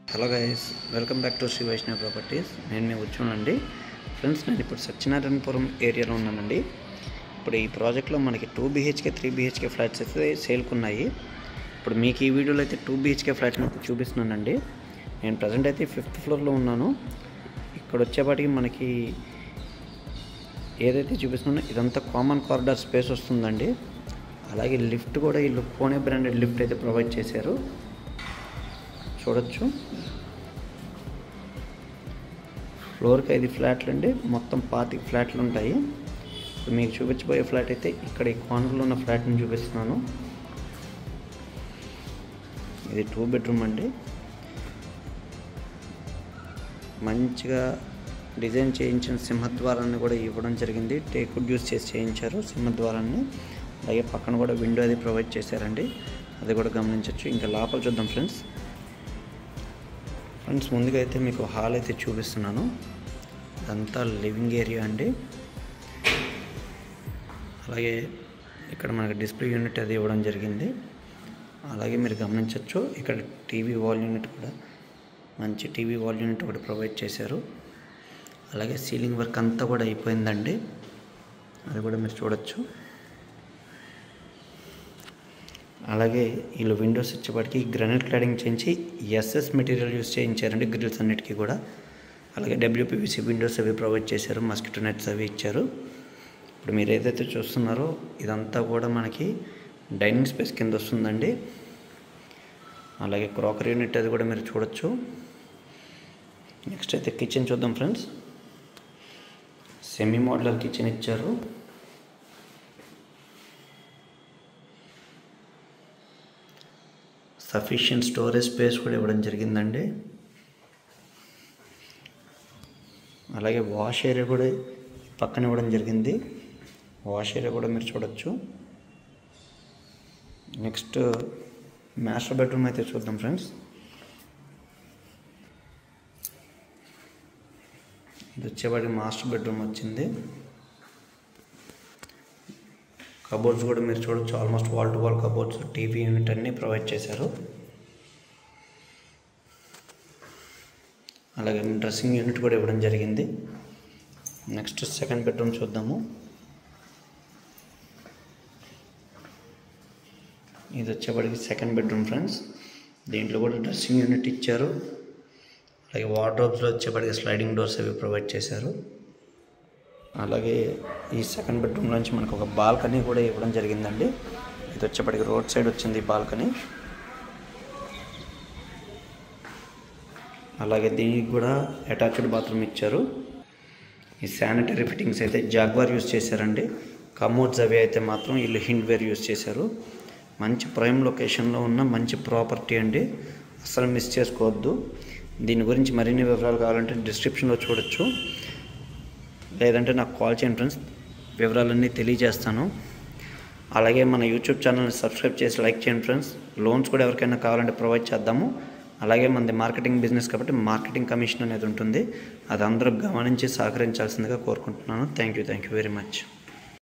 hello guys welcome back to Sri Vaishnav properties నేను మీ వచ్చానండి ఫ్రెండ్స్ నేను ఇప్పుడు సత్యనారాయణపురం ఏరియాలో ఉన్నానండి ఇప్పుడు ఈ ప్రాజెక్ట్లో మనకి two BHK three BHK flats అయితే సేల్కి ఉన్నాయి ఇప్పుడు మీకు ఈ వీడియోలో అయితే టూ బీహెచ్కే ఫ్లాట్ని అయితే చూపిస్తున్నానండి నేను ప్రజెంట్ అయితే ఫిఫ్త్ ఫ్లోర్లో ఉన్నాను ఇక్కడ వచ్చేపాటికి మనకి ఏదైతే చూపిస్తున్నానో ఇదంతా కామన్ కారిడార్ స్పేస్ వస్తుందండి అలాగే లిఫ్ట్ కూడా వీళ్ళు కోనే బ్రాండెడ్ లిఫ్ట్ అయితే ప్రొవైడ్ చేశారు చూడొచ్చు ఫ్లోర్కి ఐదు ఫ్లాట్లు అండి మొత్తం పాతిక ఫ్లాట్లు ఉంటాయి ఇప్పుడు మీకు చూపించబోయే ఫ్లాట్ అయితే ఇక్కడ ఈ కార్నర్లో ఉన్న ఫ్లాట్ని చూపిస్తున్నాను ఇది టూ బెడ్రూమ్ అండి మంచిగా డిజైన్ చేయించిన సింహద్వారాన్ని కూడా ఇవ్వడం జరిగింది టేకుడ్ యూస్ చేసి చేయించారు సింహద్వారాన్ని అలాగే పక్కన కూడా విండో అది ప్రొవైడ్ చేశారండి అది కూడా గమనించవచ్చు ఇంకా లోపల చూద్దాం ఫ్రెండ్స్ ఫ్రెండ్స్ ముందుగా అయితే మీకు హాల్ అయితే చూపిస్తున్నాను ఇదంతా లివింగ్ ఏరియా అండి అలాగే ఇక్కడ మనకి డిస్ప్లే యూనిట్ అది ఇవ్వడం జరిగింది అలాగే మీరు గమనించవచ్చు ఇక్కడ టీవీ వాల్ యూనిట్ కూడా మంచి టీవీ వాల్ యూనిట్ ఒకటి ప్రొవైడ్ చేశారు అలాగే సీలింగ్ వర్క్ అంతా కూడా అయిపోయిందండి అది కూడా మీరు చూడొచ్చు అలాగే వీళ్ళు విండోస్ వచ్చేప్పటికి గ్రనైట్ క్లాడింగ్ చేయించి ఎస్ఎస్ మెటీరియల్ యూస్ చేయించారండి గ్రిల్స్ అన్నిటికీ కూడా అలాగే డబ్ల్యూపీవీసీ విండోస్ అవి ప్రొవైడ్ చేశారు మస్కిటో నెట్స్ అవి ఇచ్చారు ఇప్పుడు మీరు ఏదైతే చూస్తున్నారో ఇదంతా కూడా మనకి డైనింగ్ స్పేస్ కింద వస్తుందండి అలాగే క్రాకరీ యూనిట్ అది కూడా మీరు చూడొచ్చు నెక్స్ట్ అయితే కిచెన్ చూద్దాం ఫ్రెండ్స్ సెమీ మోడలర్ కిచెన్ ఇచ్చారు సఫిషియంట్ స్టోరేజ్ స్పేస్ కూడా ఇవ్వడం జరిగిందండి అలాగే వాష్ ఏరియా కూడా పక్కన ఇవ్వడం జరిగింది వాష్ ఏరియా కూడా మీరు చూడొచ్చు నెక్స్ట్ మాస్టర్ బెడ్రూమ్ అయితే చూద్దాం ఫ్రెండ్స్ ఇది వచ్చేవాడికి మాస్టర్ బెడ్రూమ్ వచ్చింది కబోర్డ్స్ కూడా మీరు చూడొచ్చు almost wall to wall cupboards TV unit అన్నీ ప్రొవైడ్ చేశారు అలాగే డ్రెస్సింగ్ యూనిట్ కూడా ఇవ్వడం జరిగింది నెక్స్ట్ సెకండ్ బెడ్రూమ్ చూద్దాము ఇది వచ్చేప్పటికి సెకండ్ బెడ్రూమ్ ఫ్రెండ్స్ దీంట్లో కూడా డ్రెస్సింగ్ యూనిట్ ఇచ్చారు అలాగే వార్డ్రోబ్స్లో వచ్చేప్పటికి స్లైడింగ్ డోర్స్ అవి ప్రొవైడ్ చేశారు అలాగే ఈ సెకండ్ బెడ్రూమ్ నుంచి మనకు ఒక బాల్కనీ కూడా ఇవ్వడం జరిగిందండి ఇది వచ్చేప్పటికి రోడ్ సైడ్ వచ్చింది బాల్కనీ అలాగే దీనికి కూడా అటాచ్డ్ బాత్రూమ్ ఇచ్చారు ఈ శానిటరీ ఫిట్టింగ్స్ అయితే జాగ్వార్ యూస్ చేశారండి కమోడ్స్ అవి అయితే మాత్రం వీళ్ళు హిండ్వేర్ యూస్ చేశారు మంచి ప్రైమ్ లొకేషన్లో ఉన్న మంచి ప్రాపర్టీ అండి అసలు మిస్ చేసుకోవద్దు దీని గురించి మరిన్ని వివరాలు కావాలంటే డిస్క్రిప్షన్లో చూడొచ్చు లేదంటే నాకు కాల్ చేయండి ఫ్రెండ్స్ వివరాలన్నీ తెలియజేస్తాను అలాగే మన యూట్యూబ్ ఛానల్ని సబ్స్క్రైబ్ చేసి లైక్ చేయండి ఫ్రెండ్స్ లోన్స్ కూడా ఎవరికైనా కావాలంటే ప్రొవైడ్ చేద్దాము అలాగే మనది మార్కెటింగ్ బిజినెస్ కాబట్టి మార్కెటింగ్ కమిషన్ అనేది ఉంటుంది అది అందరూ గమనించి సహకరించాల్సిందిగా కోరుకుంటున్నాను thank you thank you very much